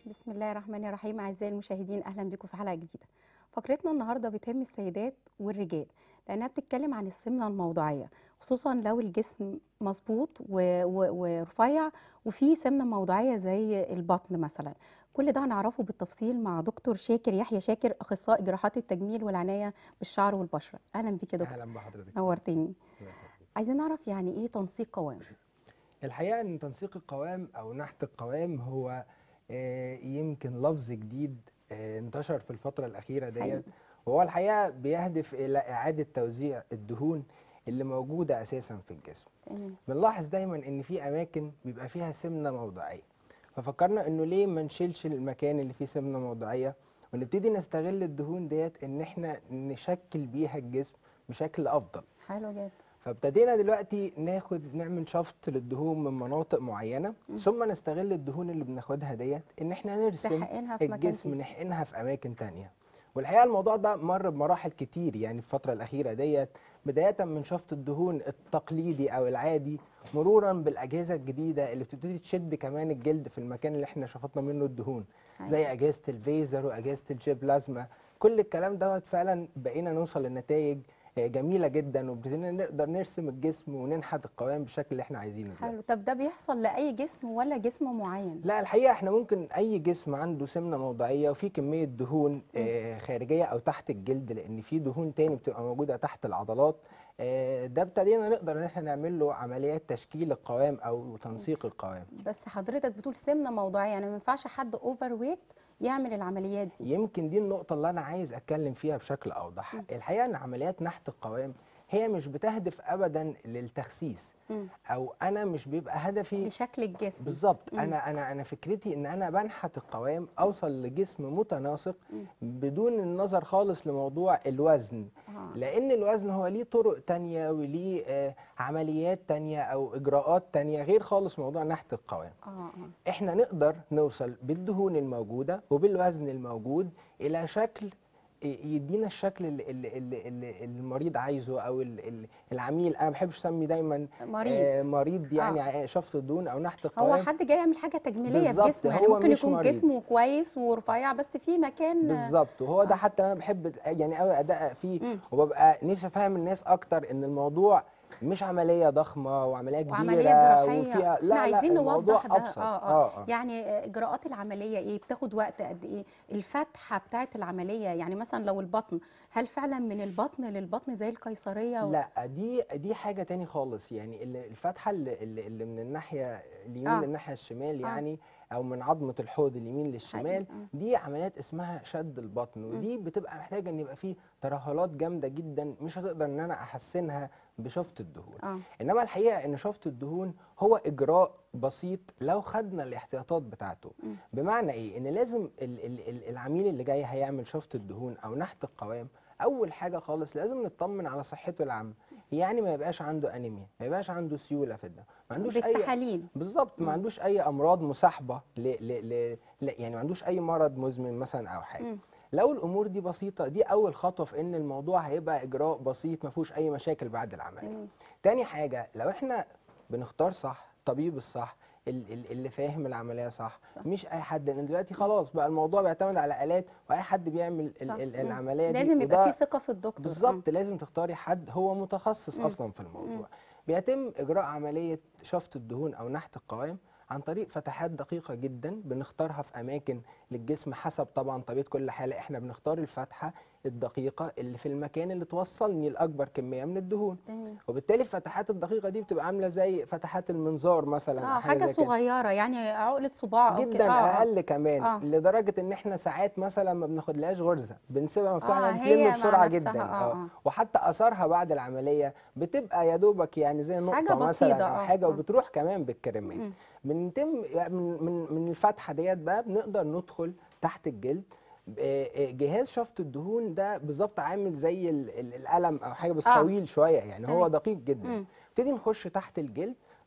بسم الله الرحمن الرحيم أعزائي المشاهدين أهلا بكم في حلقة جديدة فقرتنا النهاردة بتهم السيدات والرجال لأنها بتتكلم عن السمنة الموضعية خصوصا لو الجسم مظبوط و- و- ورفيع وفي سمنة موضعية زي البطن مثلا كل ده هنعرفه بالتفصيل مع دكتور شاكر يحيى شاكر أخصائي جراحات التجميل والعناية بالشعر والبشرة أهلا بك يا دكتور اهلا بحضرتك نورتني الله يخليك. عايزين نعرف يعني إيه تنسيق قوام الحقيقه ان تنسيق القوام او نحت القوام هو آه، يمكن لفظ جديد آه، انتشر في الفتره الاخيره حقيقي. ديت وهو الحقيقه بيهدف الى اعاده توزيع الدهون اللي موجوده اساسا في الجسم تمام بنلاحظ دايما ان في اماكن بيبقى فيها سمنه موضعيه ففكرنا انه ليه ما نشيلش المكان اللي فيه سمنه موضعيه ونبتدي نستغل الدهون ديت ان احنا نشكل بيها الجسم بشكل افضل حلو جدا فابتدينا دلوقتي ناخد نعمل شفط للدهون من مناطق معينه ثم نستغل الدهون اللي بناخدها ديت ان احنا نرسم تحقنها في مكان الجسم تاني. نحقنها في اماكن تانية والحقيقه الموضوع ده مر بمراحل كتير يعني في الفتره الاخيره ديت بدايه من شفط الدهون التقليدي او العادي مرورا بالاجهزه الجديده اللي بتبتدي تشد كمان الجلد في المكان اللي احنا شفطنا منه الدهون زي اجهزه الفيزر واجهزه الجيب بلازما كل الكلام دوت فعلا بقينا نوصل لنتائج جميله جدا وابتدينا نقدر نرسم الجسم وننحت القوام بالشكل اللي احنا عايزينه دلوقتي. حلو طب ده بيحصل لأي جسم ولا جسم معين لا الحقيقه احنا ممكن اي جسم عنده سمنه موضعيه وفي كميه دهون آه، خارجيه او تحت الجلد لان في دهون تاني بتبقى موجوده تحت العضلات آه، ده ابتدينا نقدر ان احنا نعمل له عمليات تشكيل القوام او تنسيق القوام بس حضرتك بتقول سمنه موضعيه يعني ما ينفعش حد اوفر ويت يعمل العمليات دي يمكن دي النقطه اللي انا عايز اتكلم فيها بشكل اوضح الحقيقه ان عمليات نحت القوام هي مش بتهدف ابدا للتخسيس مم. او انا مش بيبقى هدفي لشكل الجسم بالظبط انا انا انا فكرتي ان انا بنحت القوام اوصل لجسم متناسق بدون النظر خالص لموضوع الوزن آه. لان الوزن هو ليه طرق تانية وليه آه، عمليات تانية او اجراءات تانية غير خالص موضوع نحت القوام اه اه احنا نقدر نوصل بالدهون الموجوده وبالوزن الموجود الى شكل يدينا الشكل اللي, اللي, اللي, اللي المريض عايزه او ال- ال- العميل انا ما بحبش اسمي دايما مريض. آه مريض يعني آه. شفط الدهون او نحت هو القوام حد جاي يعمل حاجه تجميليه بالظبط، بجسمه يعني هو ممكن مش يكون مريض. جسمه كويس ورفيع بس في مكان بالظبط وهو ده آه. حتى انا بحب يعني قوي ادقق فيه مم. وببقى نفسي افهم الناس اكتر ان الموضوع مش عمليه ضخمه وعمليه كبيره وعمليه جراحيه وفيها احنا لا لا عايزين الموضوع نوضح ده ابسط اه اه يعني آه، اجراءات العمليه ايه بتاخد وقت قد ايه الفتحه بتاعه العمليه يعني مثلا لو البطن هل فعلا من البطن للبطن زي القيصريه و... لا دي دي حاجه تاني خالص يعني اللي- الفتحه اللي, اللي اللي من الناحيه اليمين آه. للناحيه الشمال آه. يعني او من عظمه الحوض اليمين للشمال حقيقي. آه. دي عمليات اسمها شد البطن ودي بتبقى محتاجه ان يبقى فيه ترهلات جامده جدا مش هتقدر ان انا احسنها بشفط الدهون اه انما الحقيقه ان شفط الدهون هو اجراء بسيط لو خدنا الاحتياطات بتاعته بمعنى ايه ان لازم ال- ال- ال- العميل اللي جاي هيعمل شفط الدهون او نحت القوام اول حاجه خالص لازم نطمن على صحته العامه يعني ما يبقاش عنده انيميا ما يبقاش عنده سيوله في الدم ما عندوش اي بالتحاليل بالظبط ما عندوش اي امراض مصاحبه ل... ل... ل... ل... يعني ما عندوش اي مرض مزمن مثلا او حاجه مم. لو الامور دي بسيطه دي اول خطوه في ان الموضوع هيبقى اجراء بسيط ما فيهوش اي مشاكل بعد العمليه تمام. تاني حاجه لو احنا بنختار صح الطبيب الصح ال- ال- اللي فاهم العمليه صح, صح. مش اي حد لان دلوقتي خلاص بقى الموضوع بيعتمد على الات واي حد بيعمل ال- صح. ال- مم. العمليه دي لازم يبقى وده في ثقه في الدكتور آه. بالظبط لازم تختاري حد هو متخصص اصلا في الموضوع بيتم اجراء عمليه شفط الدهون او نحت القوام عن طريق فتحات دقيقه جدا بنختارها في اماكن للجسم حسب طبعا طبيعه كل حاله احنا بنختار الفتحه الدقيقه اللي في المكان اللي توصلني لاكبر كميه من الدهون تمام. وبالتالي الفتحات الدقيقه دي بتبقى عامله زي فتحات المنظار مثلا اه أو حاجه زي كده. صغيره يعني عقله صباع او جدا كده آه. اقل كمان آه. لدرجه ان احنا ساعات مثلا ما بناخدلهاش غرزه بنسيبها مفتوحه آه، لأنها هي بتلم مع بسرعه نفسها، جدا آه، آه. وحتى اثارها بعد العمليه بتبقى يا دوبك يعني زي نقطه حاجة مثلا بسيطة، او آه، حاجه آه. وبتروح كمان بالكريمات مم. بنتم من من من الفتحه ديت بقى بنقدر ندخل تحت الجلد آه، آه، جهاز شفط الدهون ده بالظبط عامل زي ال- ال- القلم او حاجه بس آه. طويل شويه يعني هو تمام. دقيق جدا مم. نبتدي نخش تحت الجلد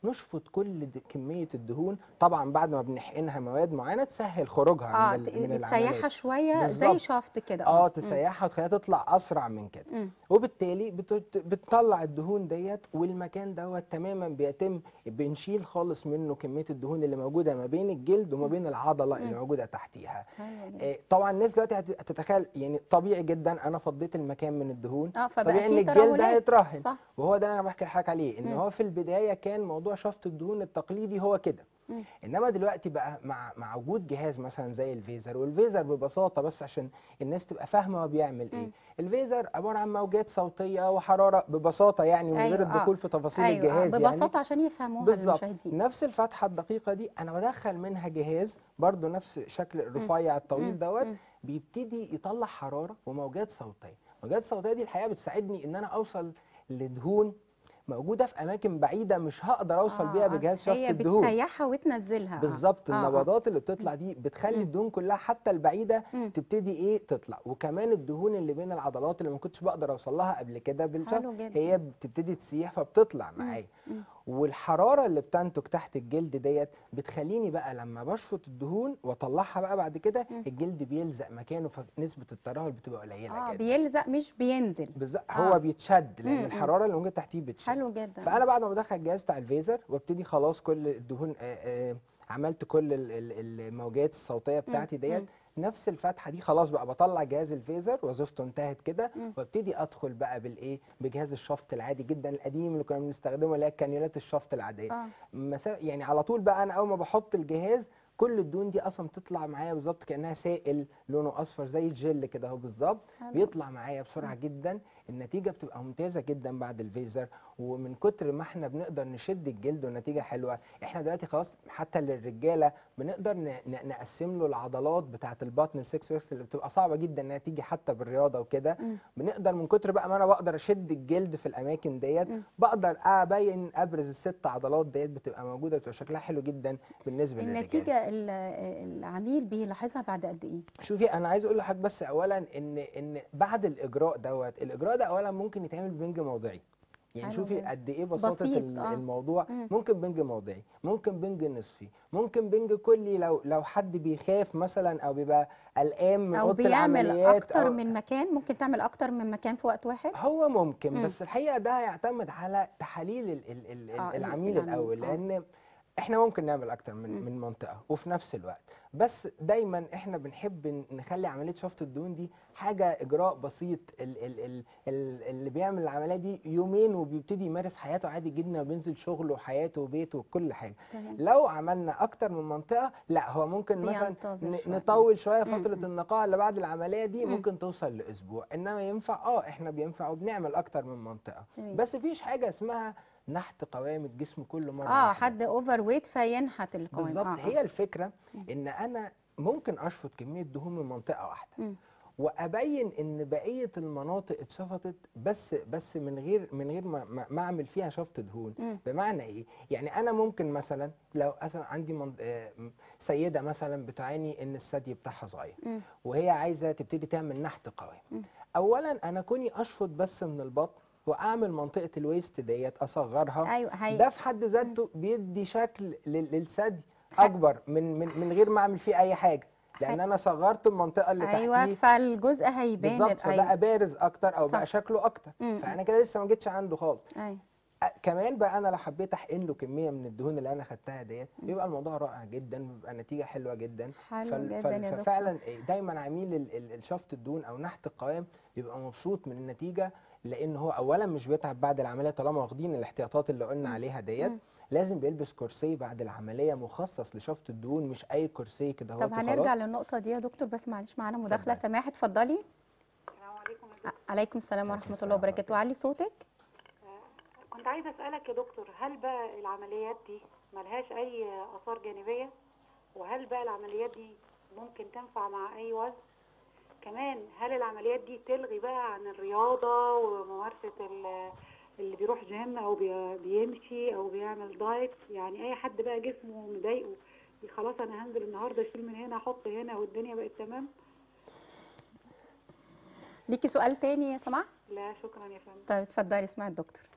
نشفط كل د- كميه الدهون طبعا بعد ما بنحقنها مواد معينه تسهل خروجها اه من ت- ال- من بتسيحها العمليات شويه زي بالظبط. شافت كده اه مم. تسيحها وتخليها تطلع اسرع من كده مم. وبالتالي بت- بتطلع الدهون ديت والمكان دوت تماما بيتم بنشيل خالص منه كميه الدهون اللي موجوده ما بين الجلد وما بين العضله اللي مم. موجوده تحتيها حلو جدا. آه، طبعا الناس دلوقتي هت- هتتخيل يعني طبيعي جدا انا فضيت المكان من الدهون اه فبقى طبيعي ان في الجلد ترهلات هيترهل صح وهو ده اللي انا بحكي لحضرتك عليه ان مم. هو في البدايه كان موضوع شفط الدهون التقليدي هو كده مم. انما دلوقتي بقى مع مع وجود جهاز مثلا زي الفيزر والفيزر ببساطه بس عشان الناس تبقى فاهمه هو بيعمل ايه مم. الفيزر عباره عن موجات صوتيه وحراره ببساطه يعني من غير أيوة، آه. الدخول في تفاصيل ايوه آه، الجهاز يعني ببساطه عشان يفهموها بالظبط المشاهدين نفس الفتحه الدقيقه دي انا بدخل منها جهاز برضو نفس شكل الرفيع مم. الطويل دوت مم. بيبتدي يطلع حراره وموجات صوتيه الموجات الصوتيه دي الحقيقه بتساعدني ان انا اوصل لدهون موجوده في اماكن بعيده مش هقدر اوصل آه، بيها آه. بجهاز شفط هي الدهون بتسيحها وتنزلها آه. بالظبط آه، آه. النبضات اللي بتطلع دي بتخلي مم. الدهون كلها حتى البعيده مم. تبتدي ايه تطلع وكمان الدهون اللي بين العضلات اللي ما كنتش بقدر اوصل لها قبل كده بالشفط حلو جدا هي بتبتدي تسيح فبتطلع مم. معايا مم. والحراره اللي بتنتج تحت الجلد ديت بتخليني بقى لما بشفط الدهون واطلعها بقى بعد كده مم. الجلد بيلزق مكانه فنسبه الترهل بتبقى قليله اه جدا بيلزق مش بينزل بالظبط آه. هو بيتشد لان مم. الحراره اللي موجوده تحتيه بتشد حلو جدا فانا بعد ما بدخل الجهاز بتاع الفيزر وابتدي خلاص كل الدهون آه، آه، عملت كل ال- ال- الموجات الصوتيه بتاعتي ديت نفس الفتحه دي خلاص بقى بطلع جهاز الفيزر وظيفته انتهت كده مم. وابتدي ادخل بقى بالايه بجهاز الشفط العادي جدا القديم اللي كنا بنستخدمه اللي هي كانيولات الشفط العاديه اه مسا... يعني على طول بقى انا اول ما بحط الجهاز كل الدهون دي اصلا بتطلع معايا بالظبط كانها سائل لونه اصفر زي الجل كده اهو بالظبط حلو. بيطلع معايا بسرعه جدا النتيجه بتبقى ممتازه جدا بعد الفيزر ومن كتر ما احنا بنقدر نشد الجلد والنتيجه حلوه احنا دلوقتي خلاص حتى للرجاله بنقدر ن... ن... نقسم له العضلات بتاعه البطن السكس ويكس اللي بتبقى صعبه جدا انها تيجي حتى بالرياضه وكده مم. بنقدر من كتر بقى ما انا بقدر اشد الجلد في الاماكن ديت مم. بقدر ابين ابرز الست عضلات ديت بتبقى موجوده بتبقى شكلها حلو جدا بالنسبه للرجال النتيجه ال- العميل بيلاحظها بعد قد ايه شوفي انا عايز اقول لحضرتك بس اولا ان ان بعد الاجراء دوت الاجراء ده اولا ممكن يتعمل ببنج موضعي يعني حلو شوفي جدا. قد ايه بساطه بسيط، ال- آه. الموضوع مم. ممكن بنج موضعي ممكن بنج نصفي ممكن بنج كلي لو لو حد بيخاف مثلا او بيبقى قلقان من او اوضه بيعمل العمليات اكتر أو من مكان ممكن تعمل اكتر من مكان في وقت واحد هو ممكن مم. بس الحقيقه ده هيعتمد على تحاليل ال ال ال آه، ال- العميل العميل، الاول آه. لان احنا ممكن نعمل اكتر من مم. من منطقه وفي نفس الوقت بس دايما احنا بنحب ن- نخلي عمليه شفط الدهون دي حاجه اجراء بسيط ال ال ال ال اللي بيعمل العمليه دي يومين وبيبتدي يمارس حياته عادي جدا وبينزل شغله وحياته وبيته وكل حاجه تمام لو عملنا اكتر من منطقه لا هو ممكن مثلا بينتظر ن- شوية. نطول شويه مم، فتره مم. النقاهه اللي بعد العمليه دي مم. ممكن توصل لاسبوع انما ينفع اه احنا بينفع وبنعمل اكتر من منطقه تمام. بس فيش حاجه اسمها نحت قوام الجسم كل مره اه واحدة. حد اوفر ويت فينحت القوام بالظبط آه، آه. هي الفكره ان انا ممكن اشفط كميه دهون من منطقه واحده مم. وابين ان بقيه المناطق اتشفطت بس بس من غير من غير ما, ما, ما اعمل فيها شفط دهون مم. بمعنى ايه يعني انا ممكن مثلا لو مثلا عندي من آه، م- سيده مثلا بتعاني ان الثدي بتاعها صغير مم. وهي عايزه تبتدي تعمل نحت قوام مم. اولا انا كوني اشفط بس من البطن واعمل منطقه الويست ديت اصغرها ايوه هي ده في حد ذاته بيدي شكل لل- للثدي ح- اكبر من من من غير ما اعمل فيه اي حاجه لان ح- انا صغرت المنطقه اللي ايوه تحتيه فالجزء هيبان بالظبط ال- فبقى ايوه بارز اكتر او صح. بقى شكله اكتر مم. فانا كده لسه ما جيتش عنده خالص ايوه أ- كمان بقى انا لو حبيت احقن له كميه من الدهون اللي انا خدتها ديت بيبقى الموضوع رائع جدا بيبقى نتيجه حلوه جدا حلو فال- جدا فال- يا دكتور ففعلا دايما عميل ال- ال- الشفط الدهون او نحت القوام بيبقى مبسوط من النتيجه لان هو اولا مش بيتعب بعد العمليه طالما واخدين الاحتياطات اللي قلنا مم. عليها ديت مم. لازم بيلبس كرسي بعد العمليه مخصص لشفط الدهون مش اي كرسي كده طب هو هنرجع للنقطه دي يا دكتور بس معلش معانا مداخله اتفضلي. سماح اتفضلي السلام عليكم يا ع- دكتور. عليكم السلام عليكم ورحمه السلام الله ورحمة وبركاته علي صوتك كنت عايزه اسالك يا دكتور هل بقى العمليات دي ملهاش اي اثار جانبيه وهل بقى العمليات دي ممكن تنفع مع اي وزن كمان هل العمليات دي تلغي بقى عن الرياضه وممارسه ال- اللي بيروح جيم او بي- بيمشي او بيعمل دايت يعني اي حد بقى جسمه مضايقه خلاص انا هنزل النهارده اشيل من هنا احط هنا والدنيا بقت تمام ليكي سؤال تاني يا سماح لا شكرا يا فندم طيب اتفضلي اسمعي الدكتور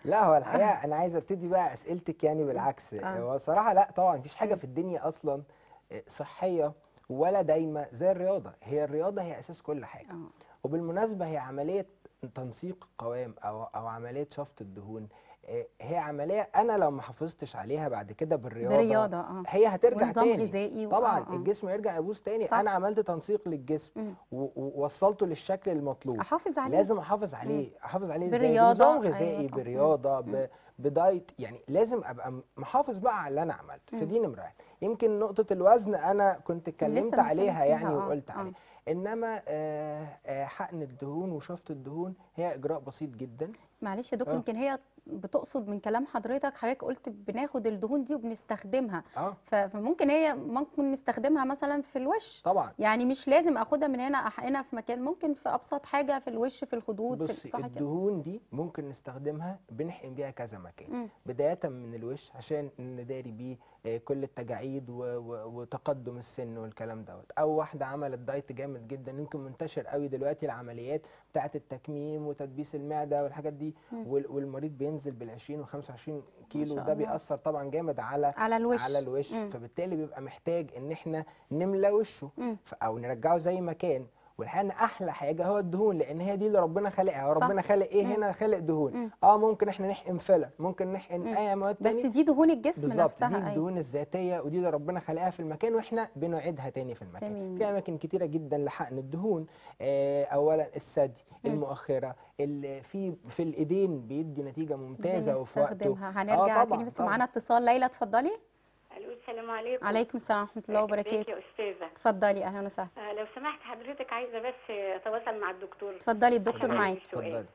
لا هو الحقيقه انا عايز ابتدي بقى اسئلتك يعني بالعكس آه. هو صراحه لا طبعا مفيش حاجه في الدنيا اصلا آه، صحيه ولا دايمه زي الرياضه هي الرياضه هي اساس كل حاجه اه وبالمناسبه هي عمليه تنسيق القوام او او عمليه شفط الدهون آه، هي عمليه انا لو ما حافظتش عليها بعد كده بالرياضه بالرياضه اه هي هترجع ونظام تاني غذائي و- طبعا آه، آه. الجسم يرجع يبوظ تاني صح. انا عملت تنسيق للجسم مم. و- ووصلته للشكل المطلوب احافظ عليه لازم احافظ عليه احافظ عليه ازاي بالرياضة، بنظام أيوة غذائي طبعاً. برياضه مم. ب... بدايت يعني لازم ابقى م- محافظ بقى على اللي انا عملته مم. فدي نمره واحد. يمكن نقطه الوزن انا كنت اتكلمت بنتكلم عليها فيها، يعني آه، وقلت آه. عليها انما آه، آه، حقن الدهون وشفط الدهون هي اجراء بسيط جدا معلش يا دكتور آه. يمكن هي بتقصد من كلام حضرتك حضرتك قلت بناخد الدهون دي وبنستخدمها اه ف- فممكن هي ممكن نستخدمها مثلا في الوش طبعا يعني مش لازم اخدها من هنا احقنها في مكان ممكن في ابسط حاجه في الوش في الخدود في بصي صح كده الدهون دي ممكن نستخدمها بنحقن بيها كذا مكان مم. بداية من الوش عشان نداري بيه آه، كل التجاعيد و- و- وتقدم السن والكلام دوت او واحدة عملت دايت جامد جدا يمكن منتشر قوي دلوقتي العمليات بتاعة التكميم وتدبيس المعدة والحاجات دي مم. وال- والمريض بينزل بال 20 و 25 كيلو شاء ده الله. بيأثر طبعا جامد على على الوش على الوش مم. فبالتالي بيبقى محتاج ان احنا نملى وشه مم. ف- او نرجعه زي ما كان والحقيقه ان احلى حاجه هو الدهون لان هي دي اللي ربنا خالقها هو صح. ربنا خالق ايه مم. هنا خالق مم. دهون اه ممكن احنا نحقن فيلر ممكن نحقن مم. اي مواد بس تاني دي دهون الجسم بالظبط نفسها دي أيوة. الدهون الذاتيه ودي اللي ربنا خلقها في المكان واحنا بنعيدها تاني في المكان تمام. في اماكن كتيره جدا لحقن الدهون آه اولا الثدي مم. المؤخره ال- في في الايدين بيدي نتيجه ممتازه وفي وقته بنستخدمها هنرجع طبعاً، تاني بس طبعاً. معانا اتصال ليلى اتفضلي الو السلام عليكم عليكم السلام ورحمه الله ازيك وبركاته يا استاذه اتفضلي اهلا وسهلا آه لو سمحت حضرتك عايزه بس اتواصل مع الدكتور اتفضلي الدكتور عشان معاك عندي سؤال. اتفضلي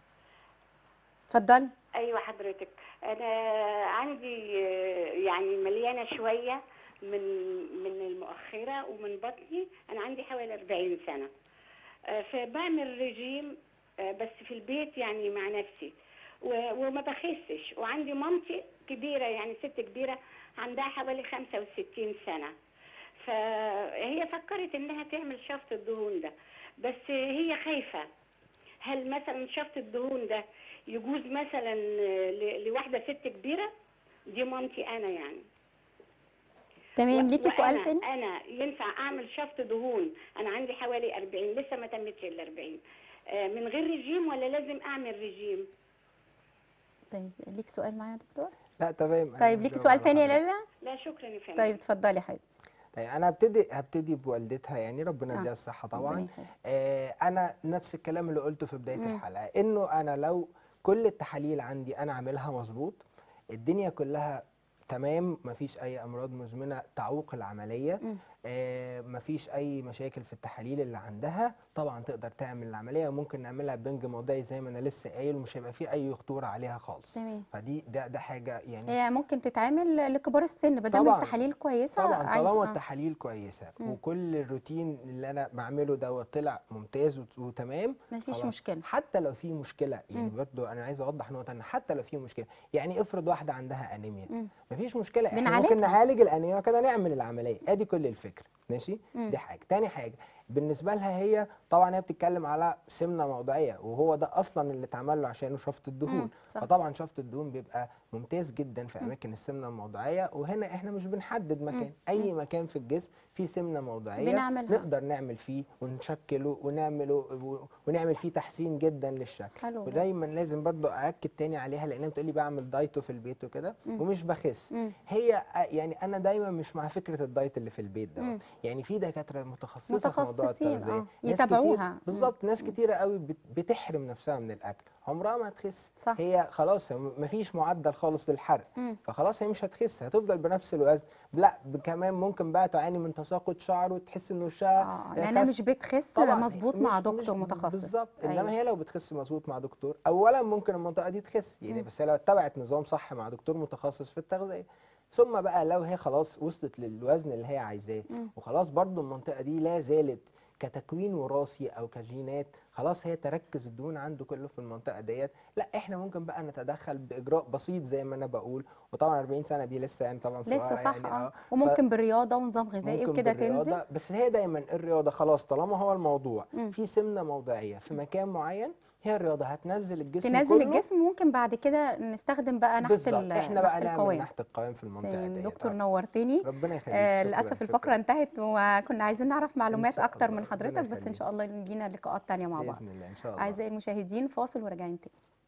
اتفضلي ايوه حضرتك انا عندي آه، يعني مليانه شويه من من المؤخره ومن بطني انا عندي حوالي 40 سنه آه، فبعمل رجيم آه، بس في البيت يعني مع نفسي و- وما بخسش وعندي مامتي كبيره يعني ست كبيره عندها حوالي 65 سنه فهي فكرت انها تعمل شفط الدهون ده بس هي خايفه هل مثلا شفط الدهون ده يجوز مثلا ل- لواحده ست كبيره دي مامتي انا يعني تمام و- ليكي سؤال وأنا- تاني انا ينفع اعمل شفط دهون انا عندي حوالي 40 لسه ما تمتش ال 40 آه، من غير رجيم ولا لازم اعمل رجيم طيب ليك سؤال معايا يا دكتور لا تمام أنا طيب بجاوب ليكي سؤال على تاني يا حضرتك. ليلى لا شكرا يا فندم طيب اتفضلي يا حبيبتي طيب انا هبتدي هبتدي بوالدتها يعني ربنا آه. يديها الصحه ربنا طبعا يخليك. آه انا نفس الكلام اللي قلته في بدايه مم. الحلقه انه انا لو كل التحاليل عندي انا عاملها مظبوط الدنيا كلها تمام مفيش اي امراض مزمنه تعوق العمليه مم. آه مفيش اي مشاكل في التحاليل اللي عندها طبعا تقدر تعمل العمليه وممكن نعملها بنج موضعي زي ما انا لسه قايل ومش هيبقى فيه اي خطوره عليها خالص تمام فدي ده ده حاجه يعني هي ممكن تتعمل لكبار السن ما دام طبعاً. التحاليل كويسه طبعا عادي طالما آه. التحاليل كويسه مم. وكل الروتين اللي انا بعمله دوت طلع ممتاز وت- وتمام مفيش خلاص. مشكله حتى لو في مشكله يعني مم. برضو انا عايز اوضح نقطه ان حتى لو في مشكله يعني افرض واحده عندها انيميا مم. مفيش مشكله احنا بنعالجها. ممكن نعالج الانيميا كده نعمل العمليه ادي كل الفكره ماشي مم. دي حاجه تاني حاجه بالنسبه لها هي طبعا هي بتتكلم على سمنه موضعيه وهو ده اصلا اللي اتعمل له عشانه شفط الدهون مم. صح فطبعا شفط الدهون بيبقى ممتاز جدا في اماكن السمنه الموضعيه وهنا احنا مش بنحدد مكان اي مكان في الجسم فيه سمنه موضعيه بنعملها. نقدر نعمل فيه ونشكله ونعمله و- ونعمل فيه تحسين جدا للشكل حلو ده. ودايما لازم برضو ااكد تاني عليها لانها بتقولي بعمل دايت في البيت وكده مم. ومش بخس مم. هي آه، يعني انا دايما مش مع فكره الدايت اللي في البيت ده مم. يعني في دكاتره متخصصه في موضوع متخصصين، التغذيه آه. ناس يتابعوها. كتير بالظبط ناس كتيره قوي بت- بتحرم نفسها من الاكل عمرها ما هتخس صح. هي خلاص ما فيش معدل خالص للحرق مم. فخلاص هي مش هتخس هتفضل بنفس الوزن لا ب- كمان ممكن بقى تعاني من تساقط شعر وتحس ان وشها اه لانها خس. مش بتخس طبعاً مظبوط مع مش- دكتور مش متخصص بالظبط أيوة. انما هي لو بتخس مظبوط مع دكتور اولا ممكن المنطقه دي تخس يعني مم. بس هي لو اتبعت نظام صح مع دكتور متخصص في التغذيه ثم بقى لو هي خلاص وصلت للوزن اللي هي عايزاه مم. وخلاص برضو المنطقه دي لا زالت كتكوين وراثي او كجينات خلاص هي تركز الدهون عنده كله في المنطقه ديت لا احنا ممكن بقى نتدخل باجراء بسيط زي ما انا بقول وطبعا 40 سنه دي لسه يعني طبعا لسه صغيرة صح يعني اه وممكن بالرياضه ونظام غذائي ممكن وكده بالرياضة، تنزل بس هي دايما الرياضه خلاص طالما هو الموضوع مم. في سمنه موضعيه في مكان معين هي الرياضه هتنزل الجسم تنزل كله الجسم ممكن بعد كده نستخدم بقى نحت بالظبط ال- احنا بقى نحت نعمل القوام نحت القوام في المنطقه تمام ديت دكتور آه. نورتني ربنا يخليك آه شكراً، للاسف شكراً. الفقره انتهت وكنا عايزين نعرف معلومات شاء اكتر الله، من ربنا حضرتك بس ان يخليك. شاء الله لينا لقاءات تانية مع بعض باذن الله ان شاء الله اعزائي المشاهدين فاصل وراجعين تاني